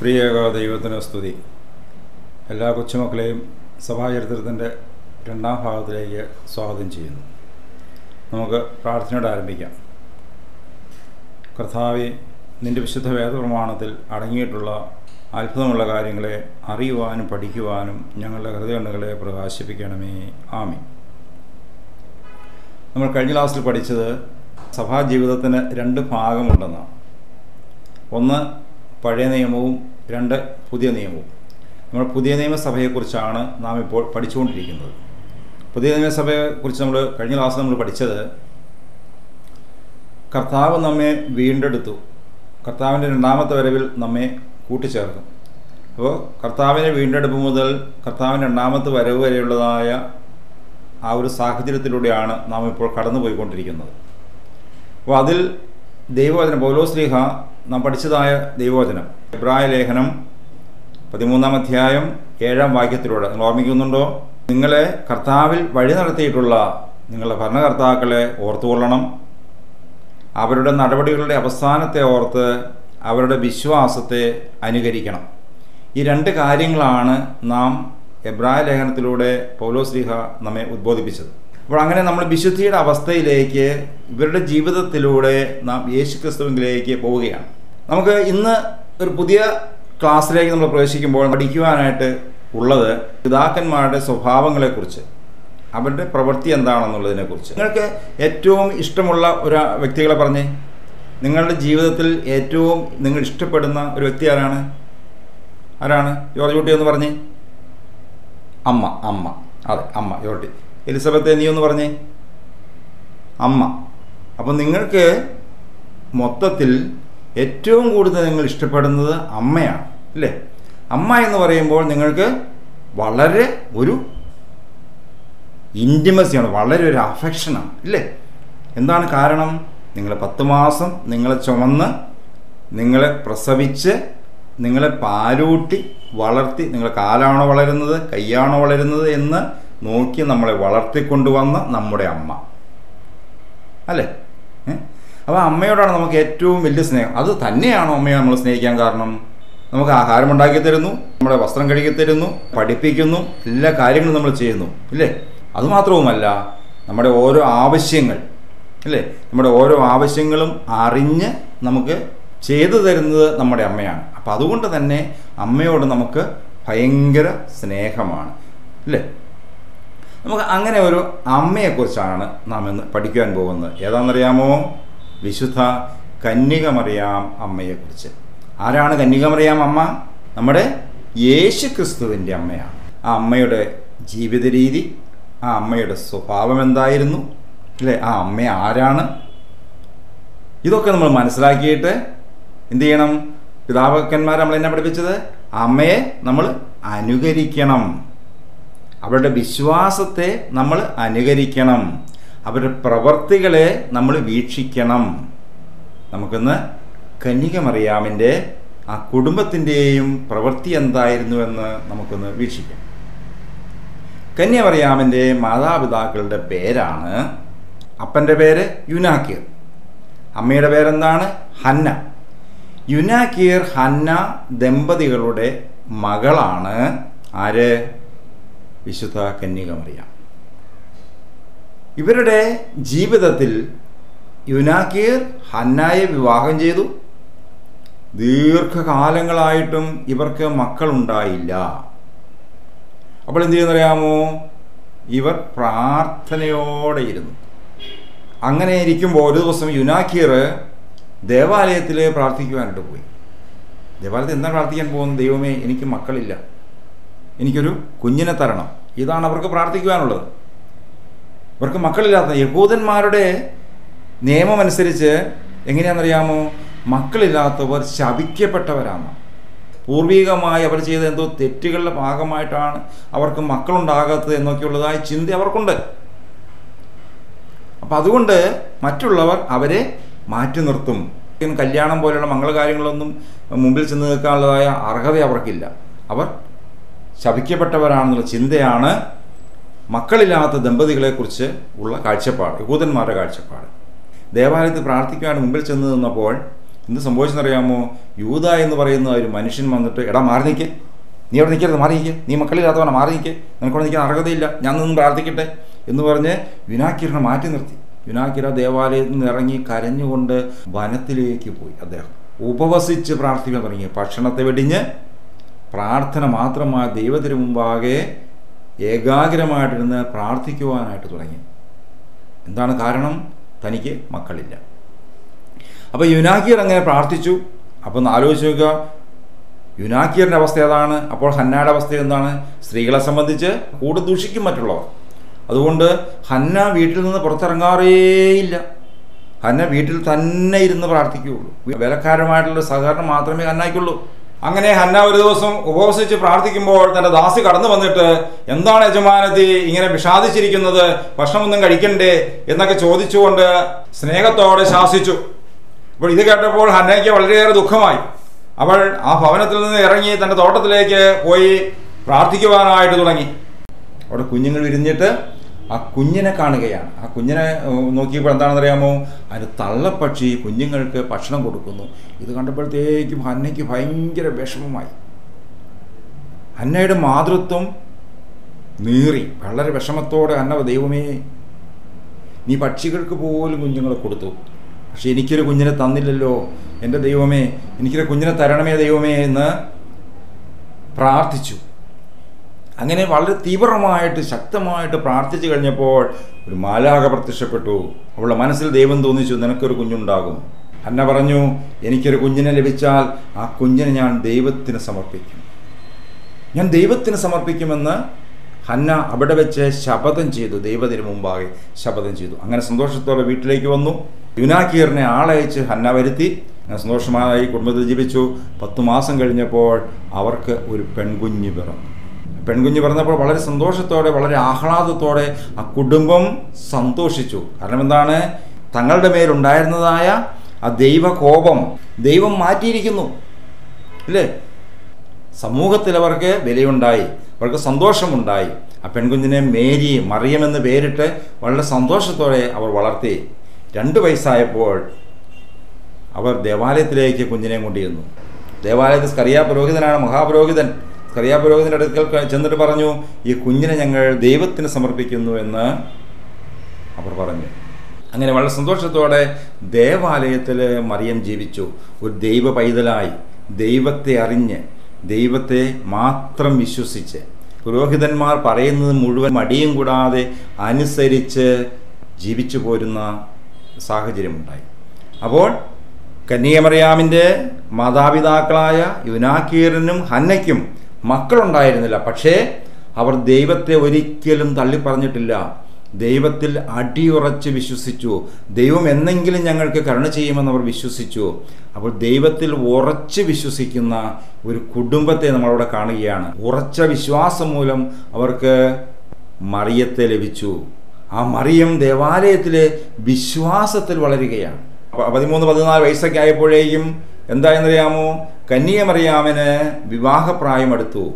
പ്രിയേക ദൈവത്തിന് സ്തുതി എല്ലാ കൊച്ചുമക്കളെയും സഭാചരിത്രത്തിൻ്റെ രണ്ടാം ഭാഗത്തിലേക്ക് സ്വാഗതം ചെയ്യുന്നു നമുക്ക് പ്രാർത്ഥനയോടെ ആരംഭിക്കാം കർത്താവെ നിൻ്റെ വിശുദ്ധ വേദപ്രമാണത്തിൽ അടങ്ങിയിട്ടുള്ള അത്ഭുതമുള്ള കാര്യങ്ങളെ അറിയുവാനും പഠിക്കുവാനും ഞങ്ങളുടെ ഹൃദയണ്ണുകളെ പ്രകാശിപ്പിക്കണമേ ആമി നമ്മൾ കഴിഞ്ഞ ക്ലാസ്സിൽ പഠിച്ചത് സഭാജീവിതത്തിന് രണ്ട് ഭാഗമുണ്ടെന്നാണ് ഒന്ന് പഴയ നിയമവും രണ്ട് പുതിയ നിയമവും നമ്മൾ പുതിയ നിയമസഭയെക്കുറിച്ചാണ് നാം ഇപ്പോൾ പഠിച്ചുകൊണ്ടിരിക്കുന്നത് പുതിയ നിയമസഭയെക്കുറിച്ച് നമ്മൾ കഴിഞ്ഞ ക്ലാസ്സിൽ നമ്മൾ പഠിച്ചത് കർത്താവ് നമ്മെ വീണ്ടെടുത്തു കർത്താവിൻ്റെ രണ്ടാമത്തെ വരവിൽ നമ്മെ കൂട്ടിച്ചേർക്കും അപ്പോൾ കർത്താവിനെ വീണ്ടെടുപ്പ് മുതൽ കർത്താവിൻ്റെ രണ്ടാമത്തെ വരവ് വരെയുള്ളതായ ആ ഒരു സാഹചര്യത്തിലൂടെയാണ് നാം ഇപ്പോൾ കടന്നു പോയിക്കൊണ്ടിരിക്കുന്നത് അപ്പോൾ അതിൽ ദൈവവചനം പൗലോസ്ലീഹ നാം പഠിച്ചതായ ദൈവവചനം എബ്രായ ലേഖനം പതിമൂന്നാം അധ്യായം ഏഴാം വാക്യത്തിലൂടെ നിങ്ങൾ ഓർമ്മിക്കുന്നുണ്ടോ നിങ്ങളെ കർത്താവിൽ വഴി നടത്തിയിട്ടുള്ള നിങ്ങളുടെ ഭരണകർത്താക്കളെ ഓർത്തുകൊള്ളണം അവരുടെ നടപടികളുടെ അവസാനത്തെ ഓർത്ത് അവരുടെ വിശ്വാസത്തെ അനുകരിക്കണം ഈ രണ്ട് കാര്യങ്ങളാണ് നാം എബ്രായ ലേഖനത്തിലൂടെ പൗലോസ്ലിഹ നമ്മെ ഉദ്ബോധിപ്പിച്ചത് അപ്പോൾ അങ്ങനെ നമ്മൾ വിശുദ്ധിയുടെ അവസ്ഥയിലേക്ക് ഇവരുടെ ജീവിതത്തിലൂടെ നാം യേശു ക്രിസ്തുവിലേക്ക് പോവുകയാണ് നമുക്ക് ഇന്ന് ഒരു പുതിയ ക്ലാസ്സിലേക്ക് നമ്മൾ പ്രവേശിക്കുമ്പോൾ പഠിക്കുവാനായിട്ട് ഉള്ളത് പിതാക്കന്മാരുടെ സ്വഭാവങ്ങളെക്കുറിച്ച് അവരുടെ പ്രവൃത്തി എന്താണെന്നുള്ളതിനെക്കുറിച്ച് നിങ്ങൾക്ക് ഏറ്റവും ഇഷ്ടമുള്ള ഒരു വ്യക്തികളെ പറഞ്ഞേ നിങ്ങളുടെ ജീവിതത്തിൽ ഏറ്റവും നിങ്ങൾ ഇഷ്ടപ്പെടുന്ന ഒരു വ്യക്തി ആരാണ് ആരാണ് ജോർജ് കുട്ടി എന്ന് പറഞ്ഞേ അമ്മ അമ്മ അതെ അമ്മ ജോർട്ടി എലിസബത്തെ നീ ഒന്ന് പറഞ്ഞേ അമ്മ അപ്പം നിങ്ങൾക്ക് മൊത്തത്തിൽ ഏറ്റവും കൂടുതൽ നിങ്ങൾ ഇഷ്ടപ്പെടുന്നത് അമ്മയാണ് അല്ലേ അമ്മ എന്ന് പറയുമ്പോൾ നിങ്ങൾക്ക് വളരെ ഒരു ഇൻറ്റിമസിയാണ് വളരെ ഒരു അഫെക്ഷനാണ് ഇല്ലേ എന്താണ് കാരണം നിങ്ങൾ പത്ത് മാസം നിങ്ങളെ ചുമന്ന് നിങ്ങളെ പ്രസവിച്ച് നിങ്ങളെ പാലൂട്ടി വളർത്തി നിങ്ങൾ കാലാണോ വളരുന്നത് കൈയാണോ വളരുന്നത് എന്ന് നോക്കി നമ്മളെ വളർത്തിക്കൊണ്ടുവന്ന നമ്മുടെ അമ്മ അല്ലേ അപ്പോൾ അമ്മയോടാണ് നമുക്ക് ഏറ്റവും വലിയ സ്നേഹം അത് തന്നെയാണോ അമ്മയെ നമ്മൾ സ്നേഹിക്കാൻ കാരണം നമുക്ക് ആഹാരം ഉണ്ടാക്കി തരുന്നു നമ്മുടെ വസ്ത്രം കഴുകി തരുന്നു പഠിപ്പിക്കുന്നു എല്ലാ കാര്യങ്ങളും നമ്മൾ ചെയ്യുന്നു ഇല്ലേ അതുമാത്രവുമല്ല നമ്മുടെ ഓരോ ആവശ്യങ്ങൾ അല്ലേ നമ്മുടെ ഓരോ ആവശ്യങ്ങളും അറിഞ്ഞ് നമുക്ക് ചെയ്തു തരുന്നത് നമ്മുടെ അമ്മയാണ് അപ്പം അതുകൊണ്ട് തന്നെ അമ്മയോട് നമുക്ക് ഭയങ്കര സ്നേഹമാണ് അല്ലേ നമുക്ക് അങ്ങനെ ഒരു അമ്മയെക്കുറിച്ചാണ് നാം ഇന്ന് പഠിക്കുവാൻ പോകുന്നത് ഏതാണെന്നറിയാമോ വിശുദ്ധ കന്യകമറിയാം അമ്മയെക്കുറിച്ച് ആരാണ് കന്യകമറിയാം അമ്മ നമ്മുടെ യേശു ക്രിസ്തുവിൻ്റെ അമ്മയാണ് ആ അമ്മയുടെ ജീവിത രീതി ആ അമ്മയുടെ സ്വഭാവം എന്തായിരുന്നു അല്ലേ ആ അമ്മ ആരാണ് ഇതൊക്കെ നമ്മൾ മനസ്സിലാക്കിയിട്ട് എന്ത് ചെയ്യണം പിതാവക്കന്മാർ നമ്മൾ എന്നെ പഠിപ്പിച്ചത് അമ്മയെ നമ്മൾ അനുകരിക്കണം അവരുടെ വിശ്വാസത്തെ നമ്മൾ അനുകരിക്കണം അവരുടെ പ്രവർത്തികളെ നമ്മൾ വീക്ഷിക്കണം നമുക്കിന്ന് കന്യകമറിയാമിൻ്റെ ആ കുടുംബത്തിൻ്റെയും പ്രവൃത്തി എന്തായിരുന്നുവെന്ന് നമുക്കൊന്ന് വീക്ഷിക്കാം കന്യമറിയാമിൻ്റെ മാതാപിതാക്കളുടെ പേരാണ് അപ്പൻ്റെ പേര് യുനാക്കിർ അമ്മയുടെ പേരെന്താണ് ഹന്ന യുനാക്കിർ ഹന്ന ദമ്പതികളുടെ മകളാണ് ആര് വിശുദ്ധ കന്യകമറിയാം ഇവരുടെ ജീവിതത്തിൽ യുനാക്കീർ ഹന്നായെ വിവാഹം ചെയ്തു ദീർഘകാലങ്ങളായിട്ടും ഇവർക്ക് മക്കളുണ്ടായില്ല അപ്പോൾ എന്ത് ചെയ്യുന്നറിയാമോ ഇവർ പ്രാർത്ഥനയോടെ ഇരുന്നു അങ്ങനെ ഇരിക്കുമ്പോൾ ഒരു ദിവസം യുനാക്കീർ ദേവാലയത്തിൽ പ്രാർത്ഥിക്കുവാനായിട്ട് പോയി ദേവാലയത്തിൽ എന്താണ് പ്രാർത്ഥിക്കാൻ പോകുന്നത് ദൈവമേ എനിക്ക് മക്കളില്ല എനിക്കൊരു കുഞ്ഞിനെ തരണം ഇതാണ് അവർക്ക് പ്രാർത്ഥിക്കുവാനുള്ളത് ഇവർക്ക് മക്കളില്ലാത്ത യഹൂദന്മാരുടെ നിയമം അനുസരിച്ച് എങ്ങനെയാണെന്നറിയാമോ മക്കളില്ലാത്തവർ ശപിക്കപ്പെട്ടവരാണ് പൂർവികമായി അവർ ചെയ്ത എന്തോ തെറ്റുകളുടെ ഭാഗമായിട്ടാണ് അവർക്ക് മക്കളുണ്ടാകാത്തത് എന്നൊക്കെയുള്ളതായ ചിന്ത അവർക്കുണ്ട് അപ്പം അതുകൊണ്ട് മറ്റുള്ളവർ അവരെ മാറ്റി നിർത്തും കല്യാണം പോലെയുള്ള മംഗളകാര്യങ്ങളൊന്നും മുമ്പിൽ ചെന്ന് നിൽക്കാനുള്ളതായ അർഹത അവർക്കില്ല അവർ ശപിക്കപ്പെട്ടവരാണെന്നുള്ള ചിന്തയാണ് മക്കളില്ലാത്ത ദമ്പതികളെക്കുറിച്ച് ഉള്ള കാഴ്ചപ്പാട് യഹൂദന്മാരുടെ കാഴ്ചപ്പാട് ദേവാലയത്തിൽ പ്രാർത്ഥിക്കാൻ മുമ്പിൽ ചെന്ന് നിന്നപ്പോൾ എന്ത് സംഭവിച്ചെന്നറിയാമോ യൂത എന്ന് പറയുന്ന ഒരു മനുഷ്യൻ വന്നിട്ട് എടാ മാറി നിൽക്കേ നീ അവിടെ നിൽക്കരുത് മാറി നിൽക്കേ നീ മക്കളില്ലാത്തവനെ മാറി നിൽക്കേ നിനക്കവിടെ നിൽക്കാൻ അർഹതയില്ല ഞാൻ നിന്നും പ്രാർത്ഥിക്കട്ടെ എന്ന് പറഞ്ഞ് യുനാക്കിറിനെ മാറ്റി നിർത്തി യുനാക്കിര ദേവാലയത്തിൽ നിന്ന് ഇറങ്ങി കരഞ്ഞുകൊണ്ട് വനത്തിലേക്ക് പോയി അദ്ദേഹം ഉപവസിച്ച് പ്രാർത്ഥിക്കാൻ തുടങ്ങി ഭക്ഷണത്തെ വെടിഞ്ഞ് പ്രാർത്ഥന മാത്രമായി ദൈവത്തിന് മുമ്പാകെ ഏകാഗ്രമായിട്ടിരുന്ന് പ്രാർത്ഥിക്കുവാനായിട്ട് തുടങ്ങി എന്താണ് കാരണം തനിക്ക് മക്കളില്ല അപ്പോൾ യുനാക്കിയർ അങ്ങനെ പ്രാർത്ഥിച്ചു അപ്പോൾ ഒന്ന് ആലോചിച്ച് നോക്കുക യുനാക്കിയറിൻ്റെ അവസ്ഥ ഏതാണ് അപ്പോൾ ഹന്നയുടെ അവസ്ഥ എന്താണ് സ്ത്രീകളെ സംബന്ധിച്ച് കൂടെ ദൂഷിക്കും മറ്റുള്ളവർ അതുകൊണ്ട് ഹന്ന വീട്ടിൽ നിന്ന് പുറത്തിറങ്ങാറേയില്ല ഹന്ന വീട്ടിൽ തന്നെ ഇരുന്ന് പ്രാർത്ഥിക്കുകയുള്ളൂ വിലക്കാരമായിട്ടുള്ള സഹകരണം മാത്രമേ ഹന്നയ്ക്കുള്ളൂ അങ്ങനെ ഹന്ന ഒരു ദിവസം ഉപവസിച്ച് പ്രാർത്ഥിക്കുമ്പോൾ തന്റെ ദാസി കടന്നു വന്നിട്ട് എന്താണ് യജമാനത്തി ഇങ്ങനെ വിഷാദിച്ചിരിക്കുന്നത് ഭക്ഷണമൊന്നും കഴിക്കണ്ടേ എന്നൊക്കെ ചോദിച്ചുകൊണ്ട് സ്നേഹത്തോടെ ശാസിച്ചു അപ്പോൾ ഇത് കേട്ടപ്പോൾ ഹന്നയ്ക്ക് വളരെയേറെ ദുഃഖമായി അവൾ ആ ഭവനത്തിൽ നിന്ന് ഇറങ്ങി തന്റെ തോട്ടത്തിലേക്ക് പോയി പ്രാർത്ഥിക്കുവാനായിട്ട് തുടങ്ങി അവിടെ കുഞ്ഞുങ്ങൾ വിരിഞ്ഞിട്ട് ആ കുഞ്ഞിനെ കാണുകയാണ് ആ കുഞ്ഞിനെ ഏഹ്, നോക്കിയപ്പോൾ എന്താണെന്ന് അറിയാമോ അതിന് തള്ളപ്പക്ഷി കുഞ്ഞുങ്ങൾക്ക് ഭക്ഷണം കൊടുക്കുന്നു ഇത് കണ്ടപ്പോഴത്തേക്കും ഹന്നയ്ക്ക് ഭയങ്കര വിഷമമായി ഹന്നയുടെ മാതൃത്വം നീറി വളരെ വിഷമത്തോടെ അന്ന ദൈവമേ നീ പക്ഷികൾക്ക് പോലും കുഞ്ഞുങ്ങളെ കൊടുത്തു പക്ഷെ എനിക്കൊരു കുഞ്ഞിനെ തന്നില്ലല്ലോ എൻ്റെ ദൈവമേ എനിക്കൊരു കുഞ്ഞിനെ തരണമേ ദൈവമേ എന്ന് പ്രാർത്ഥിച്ചു അങ്ങനെ വളരെ തീവ്രമായിട്ട് ശക്തമായിട്ട് പ്രാർത്ഥിച്ചു കഴിഞ്ഞപ്പോൾ ഒരു മാലാക പ്രത്യക്ഷപ്പെട്ടു അവളുടെ മനസ്സിൽ ദൈവം തോന്നിച്ചു നിനക്കൊരു കുഞ്ഞുണ്ടാകും അന്ന പറഞ്ഞു എനിക്കൊരു കുഞ്ഞിനെ ലഭിച്ചാൽ ആ കുഞ്ഞിനെ ഞാൻ ദൈവത്തിന് സമർപ്പിക്കും ഞാൻ ദൈവത്തിന് സമർപ്പിക്കുമെന്ന് ഹന്ന അവിടെ വെച്ച് ശപഥം ചെയ്തു ദൈവത്തിന് മുമ്പാകെ ശപഥം ചെയ്തു അങ്ങനെ സന്തോഷത്തോടെ വീട്ടിലേക്ക് വന്നു യുനാക്കീറിനെ ആളയച്ച് ഹന്ന വരുത്തി അങ്ങനെ സന്തോഷമായി കുടുംബത്തിൽ ജീവിച്ചു പത്തു മാസം കഴിഞ്ഞപ്പോൾ അവർക്ക് ഒരു പെൺകുഞ്ഞ് പിറന്നു പെൺകുഞ്ഞ് പിറന്നപ്പോൾ വളരെ സന്തോഷത്തോടെ വളരെ ആഹ്ലാദത്തോടെ ആ കുടുംബം സന്തോഷിച്ചു കാരണം എന്താണ് തങ്ങളുടെ മേലുണ്ടായിരുന്നതായ ആ ദൈവകോപം ദൈവം മാറ്റിയിരിക്കുന്നു ഇല്ലേ സമൂഹത്തിൽ അവർക്ക് വിലയുണ്ടായി അവർക്ക് സന്തോഷമുണ്ടായി ആ പെൺകുഞ്ഞിനെ മേരി മറിയമെന്ന് പേരിട്ട് വളരെ സന്തോഷത്തോടെ അവർ വളർത്തി രണ്ട് വയസ്സായപ്പോൾ അവർ ദേവാലയത്തിലേക്ക് കുഞ്ഞിനെ കൊണ്ടുചെന്നു ദേവാലയത്തിൽ സ്കറിയ പുരോഹിതനാണ് മഹാപുരോഹിതൻ സ്കറിയ പുരോഹിതൻ്റെ അടുക്കൽ ക- ചെന്നിട്ട് പറഞ്ഞു ഈ കുഞ്ഞിനെ ഞങ്ങൾ ദൈവത്തിന് സമർപ്പിക്കുന്നു എന്ന് അവർ പറഞ്ഞു അങ്ങനെ വളരെ സന്തോഷത്തോടെ ദേവാലയത്തിൽ മറിയം ജീവിച്ചു ഒരു ദൈവ പൈതലായി ദൈവത്തെ അറിഞ്ഞ് ദൈവത്തെ മാത്രം വിശ്വസിച്ച് പുരോഹിതന്മാർ പറയുന്നത് മുഴുവൻ മടിയും കൂടാതെ അനുസരിച്ച് ജീവിച്ചു പോരുന്ന സാഹചര്യമുണ്ടായി അപ്പോൾ കന്യാമറിയാമിൻ്റെ മാതാപിതാക്കളായ യുനാക്കീറിനും ഹന്നയ്ക്കും മക്കളുണ്ടായിരുന്നില്ല പക്ഷേ അവർ ദൈവത്തെ ഒരിക്കലും തള്ളിപ്പറഞ്ഞിട്ടില്ല ദൈവത്തിൽ അടിയുറച്ച് വിശ്വസിച്ചു ദൈവം എന്നെങ്കിലും ഞങ്ങൾക്ക് കരുണ ചെയ്യുമെന്ന് അവർ വിശ്വസിച്ചു അപ്പോൾ ദൈവത്തിൽ ഉറച്ച് വിശ്വസിക്കുന്ന ഒരു കുടുംബത്തെ നമ്മളവിടെ കാണുകയാണ് ഉറച്ച വിശ്വാസം മൂലം അവർക്ക് മറിയത്തെ ലഭിച്ചു ആ മറിയം ദേവാലയത്തിലെ വിശ്വാസത്തിൽ വളരുകയാണ് പ- പതിമൂന്ന് പതിനാല് വയസ്സൊക്കെ ആയപ്പോഴേക്കും എന്തായെന്നറിയാമോ കന്യമറിയാമിന് വിവാഹപ്രായം അടുത്തു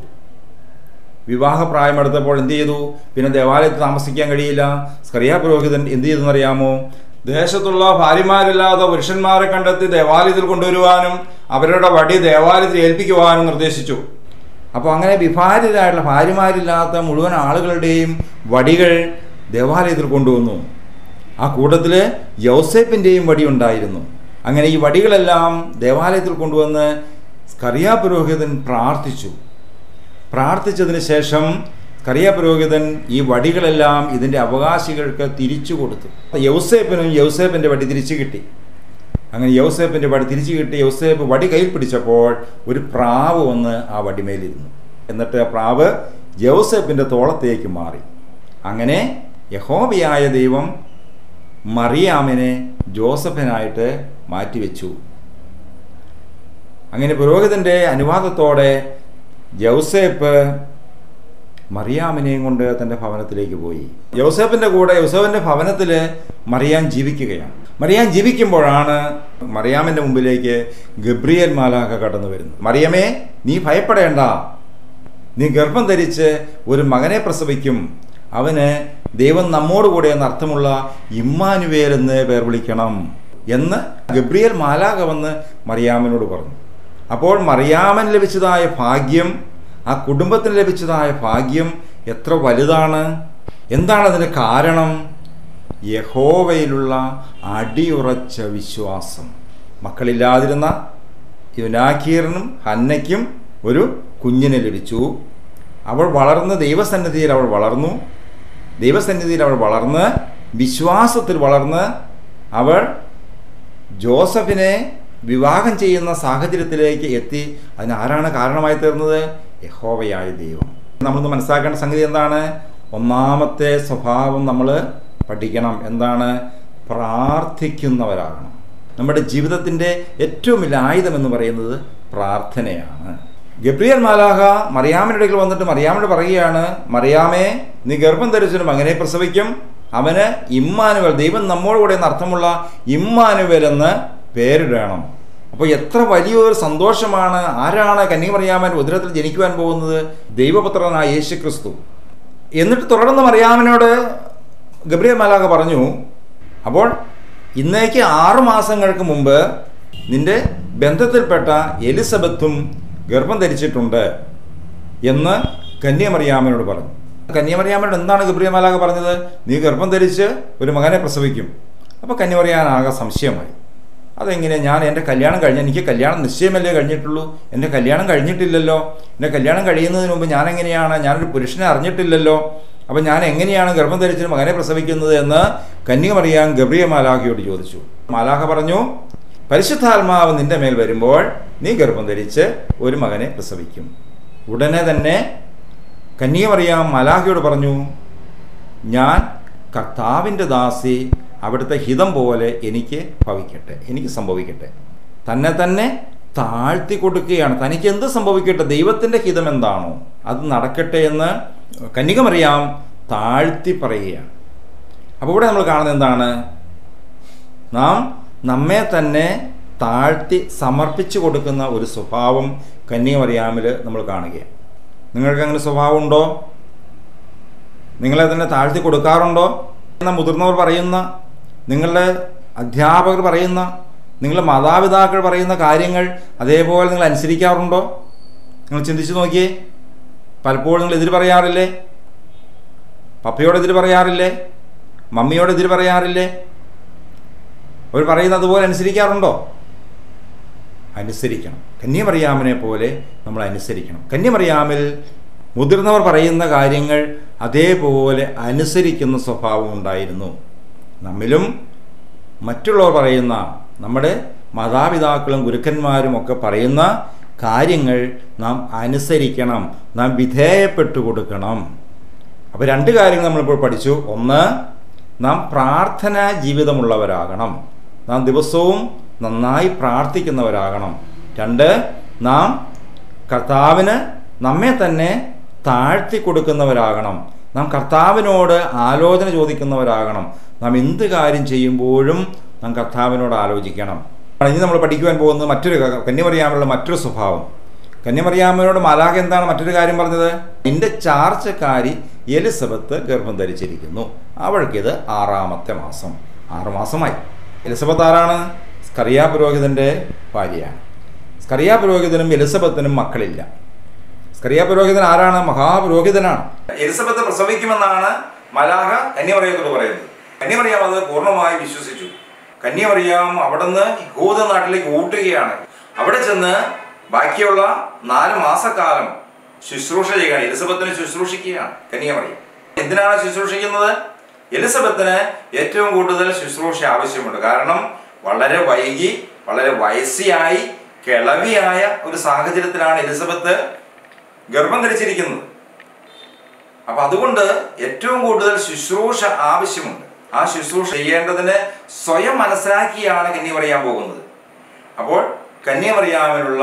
വിവാഹപ്രായം എടുത്തപ്പോൾ എന്ത് ചെയ്തു പിന്നെ ദേവാലയത്തിൽ താമസിക്കാൻ കഴിയില്ല സ്കറിയ പുരോഹിതൻ എന്ത് ചെയ്തെന്നറിയാമോ ദേശത്തുള്ള ഭാര്യമാരില്ലാത്ത പുരുഷന്മാരെ കണ്ടെത്തി ദേവാലയത്തിൽ കൊണ്ടുവരുവാനും അവരുടെ വടി ദേവാലയത്തിൽ ഏൽപ്പിക്കുവാനും നിർദ്ദേശിച്ചു അപ്പോൾ അങ്ങനെ വിഭാരിതരായിട്ടുള്ള ഭാര്യമാരില്ലാത്ത മുഴുവൻ ആളുകളുടെയും വടികൾ ദേവാലയത്തിൽ കൊണ്ടുവന്നു ആ കൂട്ടത്തിൽ യൗസേപ്പിൻ്റെയും വടി ഉണ്ടായിരുന്നു അങ്ങനെ ഈ വടികളെല്ലാം ദേവാലയത്തിൽ കൊണ്ടുവന്ന് സ്കറിയ പുരോഹിതൻ പ്രാർത്ഥിച്ചു പ്രാർത്ഥിച്ചതിന് ശേഷം കറിയ പുരോഹിതൻ ഈ വടികളെല്ലാം ഇതിൻ്റെ അവകാശികൾക്ക് തിരിച്ചു കൊടുത്തു യൗസേപ്പിനും യൗസേപ്പിൻ്റെ വടി തിരിച്ചു കിട്ടി അങ്ങനെ യൗസേപ്പിൻ്റെ വടി തിരിച്ചു കിട്ടി യൗസേപ്പ് വടി കയ്യിൽ പിടിച്ചപ്പോൾ ഒരു പ്രാവ് വന്ന് ആ വടിമേലിരുന്നു എന്നിട്ട് ആ പ്രാവ് യൗസേപ്പിൻ്റെ തോളത്തേക്ക് മാറി അങ്ങനെ യഹോബിയായ ദൈവം മറിയാമിനെ ജോസഫിനായിട്ട് മാറ്റിവെച്ചു അങ്ങനെ പുരോഹിതന്റെ അനുവാദത്തോടെ യൗസേപ്പ് മറിയാമിനെയും കൊണ്ട് തൻ്റെ ഭവനത്തിലേക്ക് പോയി യൗസേപ്പിന്റെ കൂടെ യൗസേപ്പിന്റെ ഭവനത്തിൽ മറിയാൻ ജീവിക്കുകയാണ് മറിയാൻ ജീവിക്കുമ്പോഴാണ് മറിയാമിന്റെ മുമ്പിലേക്ക് ഗബ്രിയേൽ മാലാഖ കടന്നു വരുന്നത് മറിയമേ നീ ഭയപ്പെടേണ്ട നീ ഗർഭം ധരിച്ച് ഒരു മകനെ പ്രസവിക്കും അവന് ദൈവം നമ്മോട് കൂടെ എന്ന അർത്ഥമുള്ള ഇമ്മാനുവേൽ എന്ന് പേർ വിളിക്കണം എന്ന് ഗബ്രിയേൽ മാലാക വന്ന് മറിയാമനോട് പറഞ്ഞു അപ്പോൾ മറിയാമൻ ലഭിച്ചതായ ഭാഗ്യം ആ കുടുംബത്തിന് ലഭിച്ചതായ ഭാഗ്യം എത്ര വലുതാണ് എന്താണ് അതിന് കാരണം യഹോവയിലുള്ള അടിയുറച്ച വിശ്വാസം മക്കളില്ലാതിരുന്ന യുനാക്കീറിനും ഹന്നയ്ക്കും ഒരു കുഞ്ഞിനെ ലഭിച്ചു അവൾ വളർന്ന് ദൈവസന്നിധിയിൽ അവൾ വളർന്നു ദൈവസന്നിധിയിൽ അവൾ വളർന്ന് വിശ്വാസത്തിൽ വളർന്ന് അവൾ ജോസഫിനെ വിവാഹം ചെയ്യുന്ന സാഹചര്യത്തിലേക്ക് എത്തി അതിന് ആരാണ് കാരണമായി തീർന്നത് യഹോവയായ ദൈവം നമ്മളിന്ന് മനസ്സിലാക്കേണ്ട സംഗതി എന്താണ് ഒന്നാമത്തെ സ്വഭാവം നമ്മൾ പഠിക്കണം എന്താണ് പ്രാർത്ഥിക്കുന്നവരാകണം നമ്മുടെ ജീവിതത്തിൻ്റെ ഏറ്റവും വലിയ ആയുധം എന്ന് പറയുന്നത് പ്രാർത്ഥനയാണ് ഗബ്രിയൽ മാലാഹ മറിയാമിൻ്റെ അടുക്കൽ വന്നിട്ട് മറിയാമിനോട് പറയുകയാണ് മറിയാമേ നീ ഗർഭം ധരിച്ചൊരു മകനെ പ്രസവിക്കും അവന് ഇമ്മാനുവൽ ദൈവം നമ്മോടുകൂടെ എന്ന അർത്ഥമുള്ള ഇമ്മാനുവൽ എന്ന് പേരിടണം അപ്പോൾ എത്ര വലിയൊരു സന്തോഷമാണ് ആരാണ് കന്യമറിയാമൻ ഉദരത്തിൽ ജനിക്കുവാൻ പോകുന്നത് ദൈവപുത്രനായ യേശു ക്രിസ്തു എന്നിട്ട് തുടർന്ന് മറിയാമിനോട് ഗബ്രിയൽ മാലാഖ പറഞ്ഞു അപ്പോൾ ഇന്നേക്ക് ആറു മാസങ്ങൾക്ക് മുമ്പ് നിന്റെ ബന്ധത്തിൽപ്പെട്ട എലിസബത്തും ഗർഭം ധരിച്ചിട്ടുണ്ട് എന്ന് കന്യമറിയാമനോട് പറഞ്ഞു കന്യമറിയാമനോട് എന്താണ് ഗബ്രിയ മാലാഖ പറഞ്ഞത് നീ ഗർഭം ധരിച്ച് ഒരു മകനെ പ്രസവിക്കും അപ്പോൾ കന്യമറിയാനാകെ സംശയമായി അതെങ്ങനെ ഞാൻ എൻ്റെ കല്യാണം കഴിഞ്ഞ എനിക്ക് കല്യാണം നിശ്ചയമല്ലേ കഴിഞ്ഞിട്ടുള്ളൂ എൻ്റെ കല്യാണം കഴിഞ്ഞിട്ടില്ലല്ലോ എൻ്റെ കല്യാണം കഴിയുന്നതിന് മുമ്പ് ഞാൻ എങ്ങനെയാണ് ഞാനൊരു പുരുഷനെ അറിഞ്ഞിട്ടില്ലല്ലോ അപ്പം ഞാൻ എങ്ങനെയാണ് ഗർഭം ധരിച്ചൊരു മകനെ പ്രസവിക്കുന്നത് എന്ന് കന്യമറിയാൻ ഗബ്രിയ മാലാഖയോട് ചോദിച്ചു മാലാഖ പറഞ്ഞു പരിശുദ്ധാത്മാവ് നിന്റെ മേൽ വരുമ്പോൾ നീ ഗർഭം ധരിച്ച് ഒരു മകനെ പ്രസവിക്കും ഉടനെ തന്നെ കന്യമറിയാം മാലാഖയോട് പറഞ്ഞു ഞാൻ കർത്താവിൻ്റെ ദാസി അവിടുത്തെ ഹിതം പോലെ എനിക്ക് ഭവിക്കട്ടെ എനിക്ക് സംഭവിക്കട്ടെ തന്നെ തന്നെ താഴ്ത്തി കൊടുക്കുകയാണ് തനിക്ക് എന്ത് സംഭവിക്കട്ടെ ദൈവത്തിൻ്റെ ഹിതം എന്താണോ അത് നടക്കട്ടെ എന്ന് കന്യകമറിയാം താഴ്ത്തി പറയുകയാണ് അപ്പോൾ ഇവിടെ നമ്മൾ കാണുന്നത് എന്താണ് നാം നമ്മെ തന്നെ താഴ്ത്തി സമർപ്പിച്ചു കൊടുക്കുന്ന ഒരു സ്വഭാവം കന്യകമറിയാമിൽ നമ്മൾ കാണുകയാണ് നിങ്ങൾക്ക് അങ്ങനെ സ്വഭാവം ഉണ്ടോ നിങ്ങളെ തന്നെ താഴ്ത്തി കൊടുക്കാറുണ്ടോ എന്ന മുതിർന്നവർ പറയുന്ന നിങ്ങളുടെ അധ്യാപകർ പറയുന്ന നിങ്ങളുടെ മാതാപിതാക്കൾ പറയുന്ന കാര്യങ്ങൾ അതേപോലെ നിങ്ങൾ അനുസരിക്കാറുണ്ടോ നിങ്ങൾ ചിന്തിച്ചു നോക്കിയേ പലപ്പോഴും നിങ്ങൾ എതിര് പറയാറില്ലേ പപ്പയോട് എതിര് പറയാറില്ലേ മമ്മിയോട് എതിര് പറയാറില്ലേ അവർ പറയുന്നത് അതുപോലെ അനുസരിക്കാറുണ്ടോ അനുസരിക്കണം കന്യമറിയാമിനെ പോലെ നമ്മൾ അനുസരിക്കണം കന്യമറിയാമിൽ മുതിർന്നവർ പറയുന്ന കാര്യങ്ങൾ അതേപോലെ അനുസരിക്കുന്ന സ്വഭാവം ഉണ്ടായിരുന്നു നമ്മിലും മറ്റുള്ളവർ പറയുന്ന നമ്മുടെ മാതാപിതാക്കളും ഗുരുക്കന്മാരും ഒക്കെ പറയുന്ന കാര്യങ്ങൾ നാം അനുസരിക്കണം നാം വിധേയപ്പെട്ടു കൊടുക്കണം അപ്പോൾ രണ്ട് കാര്യങ്ങൾ നമ്മളിപ്പോൾ പഠിച്ചു ഒന്ന് നാം പ്രാർത്ഥന ജീവിതമുള്ളവരാകണം നാം ദിവസവും നന്നായി പ്രാർത്ഥിക്കുന്നവരാകണം രണ്ട് നാം കർത്താവിന് നമ്മെ തന്നെ താഴ്ത്തി കൊടുക്കുന്നവരാകണം നാം കർത്താവിനോട് ആലോചന ചോദിക്കുന്നവരാകണം നാം എന്ത് കാര്യം ചെയ്യുമ്പോഴും നാം കർത്താവിനോട് ആലോചിക്കണം ഇനി നമ്മൾ പഠിക്കുവാൻ പോകുന്നത് മറ്റൊരു ക- കന്യമറിയാമുള്ള മറ്റൊരു സ്വഭാവം കന്യമറിയാമനോട് മാലാഖ എന്താണ് മറ്റൊരു കാര്യം പറഞ്ഞത് നിന്റെ ചാർച്ചക്കാരി എലിസബത്ത് ഗർഭം ധരിച്ചിരിക്കുന്നു അവൾക്കിത് ആറാമത്തെ മാസം ആറ് മാസമായി എലിസബത്ത് ആരാണ് സ്കറിയ പുരോഹിതന്റെ ഭാര്യയാണ് സ്കറിയ പുരോഹിതനും എലിസബത്തിനും മക്കളില്ല സ്കറിയ പുരോഹിതൻ ആരാണ് മഹാപുരോഹിതനാണ് എലിസബത്ത് പ്രസവിക്കുമെന്നാണ് മലാഹ കന്യമറിയത്തോട് പറയുന്നത് കന്യമറിയാം അത് പൂർണ്ണമായി വിശ്വസിച്ചു കന്യമറിയാം അവിടുന്ന് യഹൂദ നാട്ടിലേക്ക് ഊട്ടുകയാണ് അവിടെ ചെന്ന് ബാക്കിയുള്ള നാല് മാസക്കാലം ശുശ്രൂഷ ചെയ്യുകയാണ് എലിസബത്തിനെ ശുശ്രൂഷിക്കുകയാണ് കന്യമറിയാം എന്തിനാണ് ശുശ്രൂഷിക്കുന്നത് എലിസബത്തിന് ഏറ്റവും കൂടുതൽ ശുശ്രൂഷ ആവശ്യമുണ്ട് കാരണം വളരെ വൈകി വളരെ വയസ്സിയായി കിളവിയായ ഒരു സാഹചര്യത്തിലാണ് എലിസബത്ത് ഗർഭം ധരിച്ചിരിക്കുന്നത് അപ്പൊ അതുകൊണ്ട് ഏറ്റവും കൂടുതൽ ശുശ്രൂഷ ആവശ്യമുണ്ട് ആ ശുശ്രൂഷ ചെയ്യേണ്ടതിന് സ്വയം മനസ്സിലാക്കിയാണ് കന്യ പറയാൻ പോകുന്നത് അപ്പോൾ കന്യ പറയാനുള്ള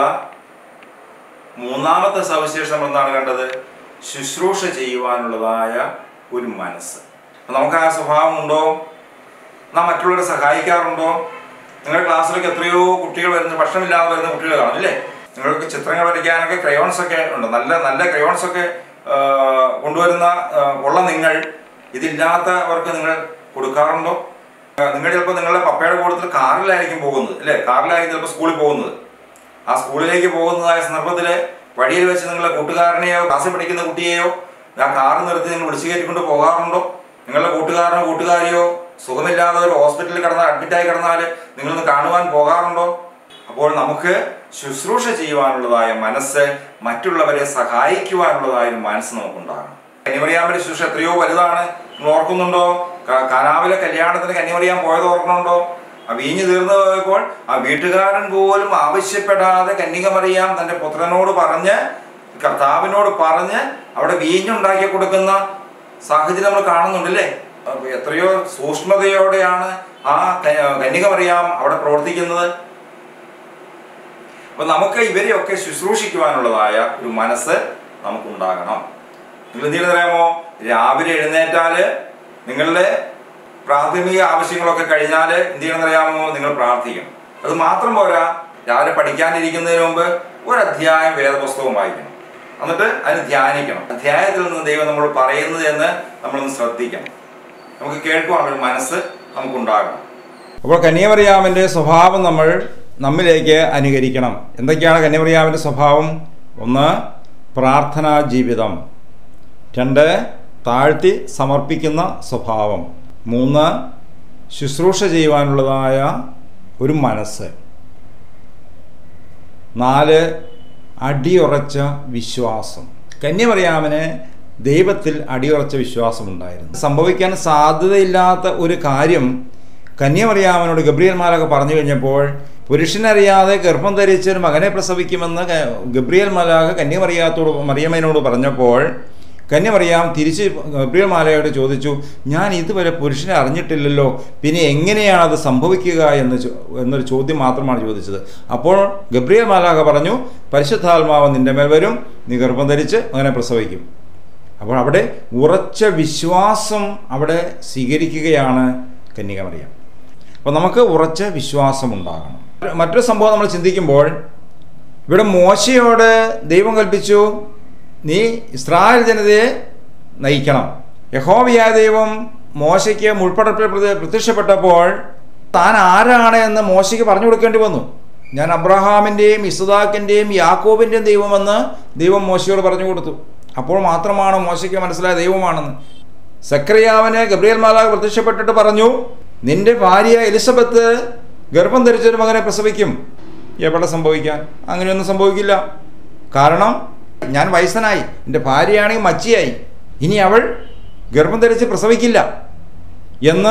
മൂന്നാമത്തെ സവിശേഷം എന്താണ് കണ്ടത് ശുശ്രൂഷ ചെയ്യുവാനുള്ളതായ ഒരു മനസ്സ് അപ്പൊ നമുക്ക് ആ സ്വഭാവം ഉണ്ടോ നാം മറ്റുള്ളവരെ സഹായിക്കാറുണ്ടോ നിങ്ങളുടെ ക്ലാസ്സിലൊക്കെ എത്രയോ കുട്ടികൾ വരുന്ന ഭക്ഷണമില്ലാതെ വരുന്ന കുട്ടികൾ കാണും അല്ലേ നിങ്ങൾക്ക് ചിത്രങ്ങൾ വരയ്ക്കാനൊക്കെ ക്രയോൺസ് ഒക്കെ ഉണ്ട് നല്ല നല്ല ക്രയോൺസ് ഒക്കെ ആ, കൊണ്ടുവരുന്ന ആ, ഉള്ള നിങ്ങൾ ഇതില്ലാത്തവർക്ക് നിങ്ങൾ കൊടുക്കാറുണ്ടോ നിങ്ങൾ ചിലപ്പോൾ നിങ്ങളുടെ പപ്പയുടെ കൂട്ടത്തിൽ കാറിലായിരിക്കും പോകുന്നത് അല്ലേ കാറിലായിരിക്കും ചിലപ്പോൾ സ്കൂളിൽ പോകുന്നത് ആ സ്കൂളിലേക്ക് പോകുന്നതായ സന്ദർഭത്തിൽ വഴിയിൽ വെച്ച് നിങ്ങളുടെ കൂട്ടുകാരനെയോ ക്ലാസ്സിൽ പഠിക്കുന്ന കുട്ടിയെയോ ആ കാറ് നിർത്തി നിങ്ങൾ വിളിച്ചു കയറ്റിക്കൊണ്ട് പോകാറുണ്ടോ നിങ്ങളുടെ കൂട്ടുകാരനോ കൂട്ടുകാരിയോ സുഖമില്ലാതെ ഒരു ഹോസ്പിറ്റലിൽ കിടന്നാൽ അഡ്മിറ്റായി കിടന്നാൽ നിങ്ങളൊന്ന് കാണുവാൻ പോകാറുണ്ടോ അപ്പോൾ നമുക്ക് ശുശ്രൂഷ ചെയ്യുവാനുള്ളതായ മനസ്സ് മറ്റുള്ളവരെ സഹായിക്കുവാനുള്ളതായ ഒരു മനസ്സ് നമുക്കുണ്ടാകണം കന്യമറിയാമിന്റെ ശുശ്രൂഷ എത്രയോ വലുതാണ് നിങ്ങൾ ഓർക്കുന്നുണ്ടോ ക- കാനാവിലെ കല്യാണത്തിന് കന്യമറിയാൻ പോയത് ഓർക്കണുണ്ടോ ആ വീഞ്ഞ് തീർന്നു പോയപ്പോൾ ആ വീട്ടുകാരൻ പോലും ആവശ്യപ്പെടാതെ കന്യകമറിയാം തന്റെ പുത്രനോട് പറഞ്ഞ് കർത്താവിനോട് പറഞ്ഞ് അവിടെ വീഞ്ഞുണ്ടാക്കി കൊടുക്കുന്ന സാഹചര്യം നമ്മൾ കാണുന്നുണ്ടല്ലേ അപ്പൊ എത്രയോ സൂക്ഷ്മതയോടെയാണ് ആ ക- കന്യകമറിയാം അവിടെ പ്രവർത്തിക്കുന്നത് അപ്പൊ നമുക്ക് ഇവരെയൊക്കെ ശുശ്രൂഷിക്കുവാനുള്ളതായ ഒരു മനസ്സ് നമുക്കുണ്ടാകണം നിങ്ങൾ എന്തെങ്കിലും അറിയാമോ രാവിലെ എഴുന്നേറ്റാല് നിങ്ങളുടെ പ്രാഥമിക ആവശ്യങ്ങളൊക്കെ കഴിഞ്ഞാൽ എന്ത് ചെയ്യണമെന്ന് അറിയാമോ നിങ്ങൾ പ്രാർത്ഥിക്കണം അത് മാത്രം പോരാ രാവിലെ പഠിക്കാനിരിക്കുന്നതിന് മുമ്പ് ഒരു അധ്യായം വേദപുസ്തകം വായിക്കണം എന്നിട്ട് അതിന് ധ്യാനിക്കണം അധ്യായത്തിൽ നിന്ന് ദൈവം നമ്മൾ പറയുന്നത് എന്ന് നമ്മളൊന്ന് ശ്രദ്ധിക്കണം നമുക്ക് കേൾക്കുവാനുള്ള മനസ്സ് നമുക്കുണ്ടാകണം അപ്പോൾ കന്യമറിയാമിൻ്റെ സ്വഭാവം നമ്മൾ നമ്മിലേക്ക് അനുകരിക്കണം എന്തൊക്കെയാണ് കന്യമറിയാമിൻ്റെ സ്വഭാവം ഒന്ന് പ്രാർത്ഥനാ ജീവിതം രണ്ട് താഴ്ത്തി സമർപ്പിക്കുന്ന സ്വഭാവം മൂന്ന് ശുശ്രൂഷ ചെയ്യുവാനുള്ളതായ ഒരു മനസ്സ് നാല് അടിയുറച്ച വിശ്വാസം കന്യമറിയാമിന് ദൈവത്തിൽ അടിയുറച്ച വിശ്വാസമുണ്ടായിരുന്നു സംഭവിക്കാൻ സാധ്യതയില്ലാത്ത ഒരു കാര്യം കന്യമറിയാമനോട് ഗബ്രിയൽ മാലൊക്കെ പറഞ്ഞു കഴിഞ്ഞപ്പോൾ പുരുഷനറിയാതെ ഗർഭം ധരിച്ച് ഒരു മകനെ പ്രസവിക്കുമെന്ന് ക- ഗബ്രിയൽ മാലാക കന്യമറിയാത്തോട് മറിയമ്മനോട് പറഞ്ഞപ്പോൾ കന്യമറിയാം തിരിച്ച് ഗബ്രിയൽ മാലയോട് ചോദിച്ചു ഞാൻ ഇതുവരെ പുരുഷനെ അറിഞ്ഞിട്ടില്ലല്ലോ പിന്നെ എങ്ങനെയാണ് അത് സംഭവിക്കുക എന്ന് ചോ- എന്നൊരു ചോദ്യം മാത്രമാണ് ചോദിച്ചത് അപ്പോൾ ഗബ്രിയൽ മാലാക പറഞ്ഞു പരിശുദ്ധാത്മാവ് നിന്റെ മേൽ വരും നീ ഗർഭം ധരിച്ച് അങ്ങനെ പ്രസവിക്കും അപ്പോൾ അവിടെ ഉറച്ച വിശ്വാസം അവിടെ സ്വീകരിക്കുകയാണ് കന്യകമറിയാം അപ്പോൾ നമുക്ക് ഉറച്ച വിശ്വാസം ഉണ്ടാകണം മറ്റൊരു സംഭവം നമ്മൾ ചിന്തിക്കുമ്പോൾ ഇവിടെ മോശയോട് ദൈവം കൽപ്പിച്ചു നീ ഇസ്രായേൽ ജനതയെ നയിക്കണം യഹോവയായ ദൈവം മോശയ്ക്ക് മുൾപ്പടപ്പിൽ പ്രത്യ- പ്രത്യക്ഷപ്പെട്ടപ്പോൾ താൻ ആരാണ് എന്ന് മോശയ്ക്ക് പറഞ്ഞു കൊടുക്കേണ്ടി വന്നു ഞാൻ അബ്രഹാമിൻ്റെയും ഇസ്താക്കിൻ്റെയും യാക്കോബിൻ്റെയും ദൈവമെന്ന് ദൈവം മോശയോട് പറഞ്ഞു കൊടുത്തു അപ്പോൾ മാത്രമാണ് മോശയ്ക്ക് മനസ്സിലായ ദൈവമാണെന്ന് സക്രിയാവിന് ഗബ്രിയേൽ മാലാഖ് പ്രത്യക്ഷപ്പെട്ടിട്ട് പറഞ്ഞു നിന്റെ ഭാര്യ എലിസബത്ത് ഗർഭം ധരിച്ചൊരു മകനെ പ്രസവിക്കും എവിടെ സംഭവിക്കാൻ അങ്ങനെയൊന്നും സംഭവിക്കില്ല കാരണം ഞാൻ വയസ്സനായി എൻ്റെ ഭാര്യയാണെങ്കിൽ മച്ചിയായി ഇനി അവൾ ഗർഭം ധരിച്ച് പ്രസവിക്കില്ല എന്ന്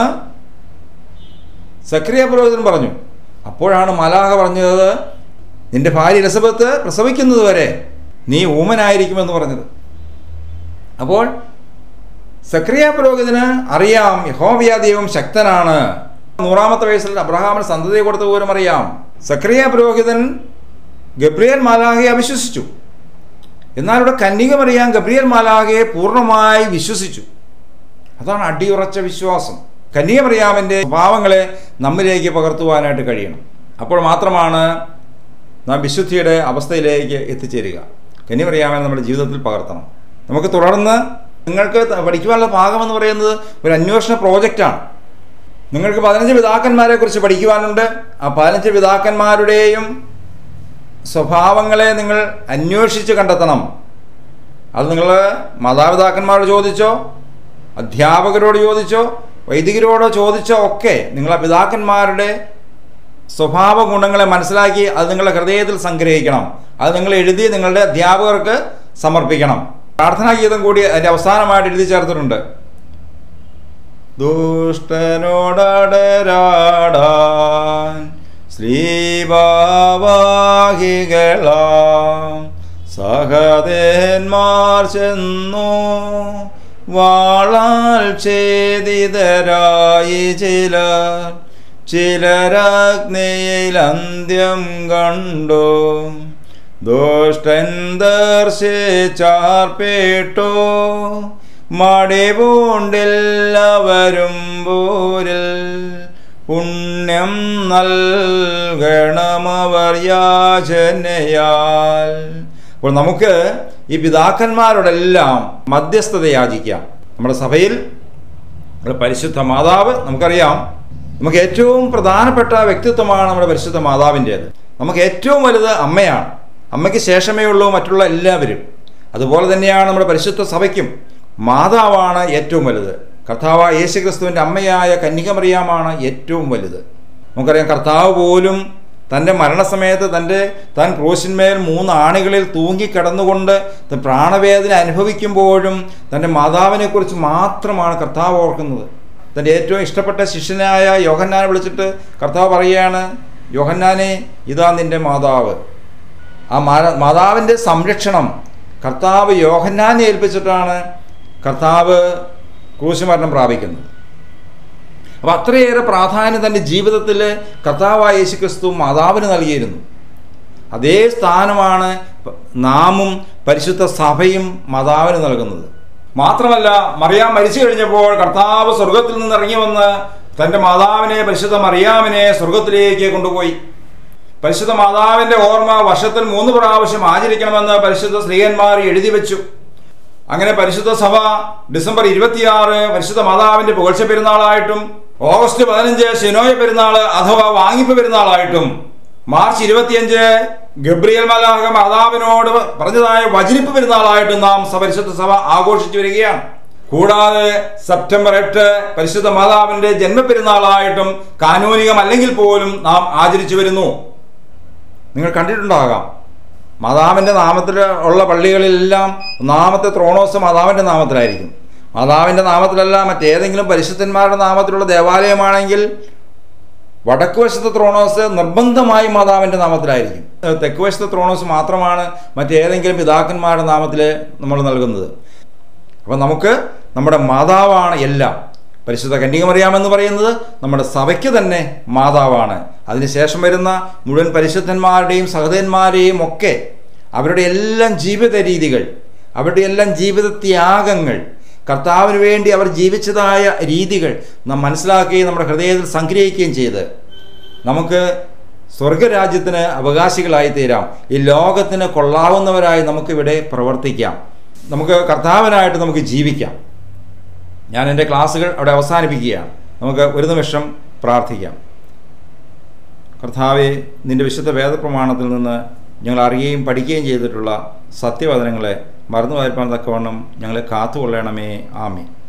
സക്രിയ പുരോഹിതൻ പറഞ്ഞു അപ്പോഴാണ് മലാഹ പറഞ്ഞത് നിന്റെ ഭാര്യ എലിസബത്ത് പ്രസവിക്കുന്നത് വരെ നീ ഊമനായിരിക്കുമെന്ന് പറഞ്ഞത് അപ്പോൾ സക്രിയ പുരോഹിതന് അറിയാം യഹോവയ ദൈവം ശക്തനാണ് നൂറാമത്തെ വയസ്സിൽ അബ്രഹാമിന് സന്തതി കൊടുത്ത പോലും അറിയാം സക്രിയ പുരോഹിതൻ ഗബ്രിയൽ മാലാഹയെ അവിശ്വസിച്ചു എന്നാൽ ഇവിടെ കന്യകമറിയാൻ ഗബ്രിയൽ മാലാഹയെ പൂർണ്ണമായി വിശ്വസിച്ചു അതാണ് അടിയുറച്ച വിശ്വാസം കന്യകമറിയാമിൻ്റെ സ്വഭാവങ്ങളെ നമ്മിലേക്ക് പകർത്തുവാനായിട്ട് കഴിയണം അപ്പോൾ മാത്രമാണ് നാം വിശുദ്ധിയുടെ അവസ്ഥയിലേക്ക് എത്തിച്ചേരുക കന്യമറിയാമൻ നമ്മുടെ ജീവിതത്തിൽ പകർത്തണം നമുക്ക് തുടർന്ന് നിങ്ങൾക്ക് ത- പഠിക്കുവാനുള്ള ഭാഗമെന്ന് പറയുന്നത് ഒരു അന്വേഷണ പ്രോജക്റ്റാണ് നിങ്ങൾക്ക് പതിനഞ്ച് പിതാക്കന്മാരെ കുറിച്ച് പഠിക്കുവാനുണ്ട് ആ പതിനഞ്ച് പിതാക്കന്മാരുടെയും സ്വഭാവങ്ങളെ നിങ്ങൾ അന്വേഷിച്ച് കണ്ടെത്തണം അത് നിങ്ങൾ മാതാപിതാക്കന്മാരോട് ചോദിച്ചോ അധ്യാപകരോട് ചോദിച്ചോ വൈദികരോടോ ചോദിച്ചോ ഒക്കെ നിങ്ങൾ ആ പിതാക്കന്മാരുടെ സ്വഭാവ ഗുണങ്ങളെ മനസ്സിലാക്കി അത് നിങ്ങളുടെ ഹൃദയത്തിൽ സംഗ്രഹിക്കണം അത് നിങ്ങൾ എഴുതി നിങ്ങളുടെ അധ്യാപകർക്ക് സമർപ്പിക്കണം പ്രാർത്ഥനാ ഗീതം കൂടി അതിൻ്റെ അവസാനമായിട്ട് എഴുതി ചേർത്തിട്ടുണ്ട് ദുഷ്ടനോടടരാടാൻ ശ്രീഭാവാഹികളാം സഹദേന്മാർ ചെന്നു വാളാൽ ഛേദിതരായി ചിലർ ചിലരഗ്നിയിൽ അന്ത്യം കണ്ടു ദുഷ്ടൻ ദർശിച്ചാർപ്പേട്ടു മടിപൂണ്ടില്ലവരും പോരിൽ പുണ്യം നൽകണമവർ യാചനയാൽ അപ്പോൾ നമുക്ക് ഈ പിതാക്കന്മാരോടെല്ലാം മധ്യസ്ഥത യാചിക്കാം നമ്മുടെ സഭയിൽ നമ്മുടെ പരിശുദ്ധ മാതാവ് നമുക്കറിയാം നമുക്ക് ഏറ്റവും പ്രധാനപ്പെട്ട വ്യക്തിത്വമാണ് നമ്മുടെ പരിശുദ്ധ മാതാവിൻ്റേത് നമുക്ക് ഏറ്റവും വലുത് അമ്മയാണ് അമ്മയ്ക്ക് ശേഷമേ ഉള്ളൂ മറ്റുള്ള എല്ലാവരും അതുപോലെ തന്നെയാണ് നമ്മുടെ പരിശുദ്ധ സഭയ്ക്കും മാതാവാണ് ഏറ്റവും വലുത് കർത്താവ് യേശു ക്രിസ്തുവിൻ്റെ അമ്മയായ കന്യകമറിയാമാണ് ഏറ്റവും വലുത് നമുക്കറിയാം കർത്താവ് പോലും തൻ്റെ മരണസമയത്ത് തൻ്റെ താൻ ക്രൂശിന്മേൽ മൂന്ന് ആണികളിൽ തൂങ്ങിക്കിടന്നുകൊണ്ട് താൻ പ്രാണവേദന അനുഭവിക്കുമ്പോഴും തൻ്റെ മാതാവിനെക്കുറിച്ച് മാത്രമാണ് കർത്താവ് ഓർക്കുന്നത് തൻ്റെ ഏറ്റവും ഇഷ്ടപ്പെട്ട ശിഷ്യനായ യോഹന്നാനെ വിളിച്ചിട്ട് കർത്താവ് പറയുകയാണ് യോഹന്നാനെ ഇതാ നിൻ്റെ മാതാവ് ആ മാ- മാതാവിൻ്റെ സംരക്ഷണം കർത്താവ് യോഹന്നാനെ ഏൽപ്പിച്ചിട്ടാണ് കർത്താവ് ക്രൂശുമരണം പ്രാപിക്കുന്നത് അപ്പോൾ അത്രയേറെ പ്രാധാന്യം തൻ്റെ ജീവിതത്തിൽ കർത്താവായ യേശു ക്രിസ്തു മാതാവിന് നൽകിയിരുന്നു അതേ സ്ഥാനമാണ് പ- നാമും പരിശുദ്ധ സഭയും മാതാവിന് നൽകുന്നത് മാത്രമല്ല മറിയാം മരിച്ചു കഴിഞ്ഞപ്പോൾ കർത്താവ് സ്വർഗത്തിൽ നിന്ന് ഇറങ്ങി വന്ന് തൻ്റെ മാതാവിനെ പരിശുദ്ധ മറിയാമിനെ സ്വർഗത്തിലേക്ക് കൊണ്ടുപോയി പരിശുദ്ധ മാതാവിന്റെ ഓർമ്മ വർഷത്തിൽ മൂന്ന് പ്രാവശ്യം ആചരിക്കണമെന്ന് പരിശുദ്ധ സ്ത്രീയന്മാർ എഴുതി വെച്ചു അങ്ങനെ പരിശുദ്ധ സഭ ഡിസംബർ ഇരുപത്തിയാറ് പരിശുദ്ധ മാതാവിന്റെ പുകഴ്ച പെരുന്നാളായിട്ടും ഓഗസ്റ്റ് പതിനഞ്ച് ശിനോയ പെരുന്നാൾ അഥവാ വാങ്ങിപ്പ് പെരുന്നാളായിട്ടും മാർച്ച് ഇരുപത്തിയഞ്ച് ഗബ്രിയൽ മലാഹ മാതാവിനോട് പറഞ്ഞതായ വചനിപ്പ് പെരുന്നാളായിട്ടും നാം സ- പരിശുദ്ധ സഭ ആഘോഷിച്ചു വരികയാണ് കൂടാതെ സെപ്റ്റംബർ എട്ട് പരിശുദ്ധ മാതാവിന്റെ ജന്മപ്പെരുന്നാളായിട്ടും കാനൂനികമല്ലെങ്കിൽ പോലും നാം ആചരിച്ചു വരുന്നു നിങ്ങൾ കണ്ടിട്ടുണ്ടാകാം മാതാവിൻ്റെ നാമത്തിൽ ഉള്ള പള്ളികളിലെല്ലാം ഒന്നാമത്തെ ത്രോണോസ് മാതാവിൻ്റെ നാമത്തിലായിരിക്കും മാതാവിൻ്റെ നാമത്തിലല്ല മറ്റേതെങ്കിലും പരിശുദ്ധന്മാരുടെ നാമത്തിലുള്ള ദേവാലയമാണെങ്കിൽ വടക്ക് വശത്തെ ത്രോണോസ് നിർബന്ധമായും മാതാവിൻ്റെ നാമത്തിലായിരിക്കും ഏഹ് തെക്ക് വശത്തെ ത്രോണോസ് മാത്രമാണ് മറ്റേതെങ്കിലും പിതാക്കന്മാരുടെ നാമത്തിൽ നമ്മൾ നൽകുന്നത് അപ്പം നമുക്ക് നമ്മുടെ മാതാവാണ് എല്ലാം പരിശുദ്ധ കന്യകമറിയാമെന്ന് പറയുന്നത് നമ്മുടെ സഭയ്ക്ക് തന്നെ മാതാവാണ് അതിനുശേഷം വരുന്ന മുഴുവൻ പരിശുദ്ധന്മാരുടെയും സഹോദരന്മാരെയും ഒക്കെ അവരുടെ എല്ലാം ജീവിത രീതികൾ അവരുടെ എല്ലാം ജീവിത ത്യാഗങ്ങൾ കർത്താവിന് വേണ്ടി അവർ ജീവിച്ചതായ രീതികൾ നാം മനസ്സിലാക്കുകയും നമ്മുടെ ഹൃദയത്തിൽ സംഗ്രഹിക്കുകയും ചെയ്ത് നമുക്ക് സ്വർഗരാജ്യത്തിന് അവകാശികളായി തീരാം ഈ ലോകത്തിന് കൊള്ളാവുന്നവരായി നമുക്കിവിടെ പ്രവർത്തിക്കാം നമുക്ക് കർത്താവിനായിട്ട് നമുക്ക് ജീവിക്കാം ഞാൻ എൻ്റെ ക്ലാസ്സുകൾ അവിടെ അവസാനിപ്പിക്കുകയാണ് നമുക്ക് ഒരു നിമിഷം പ്രാർത്ഥിക്കാം കർത്താവെ നിൻ്റെ വിശുദ്ധ വേദപ്രമാണത്തിൽ നിന്ന് ഞങ്ങൾ അറിയുകയും പഠിക്കുകയും ചെയ്തിട്ടുള്ള സത്യവചനങ്ങളെ മറന്നു വായ്പാൻ തക്കവണ്ണം ഞങ്ങളെ കാത്തുകൊള്ളണമേ ആമേ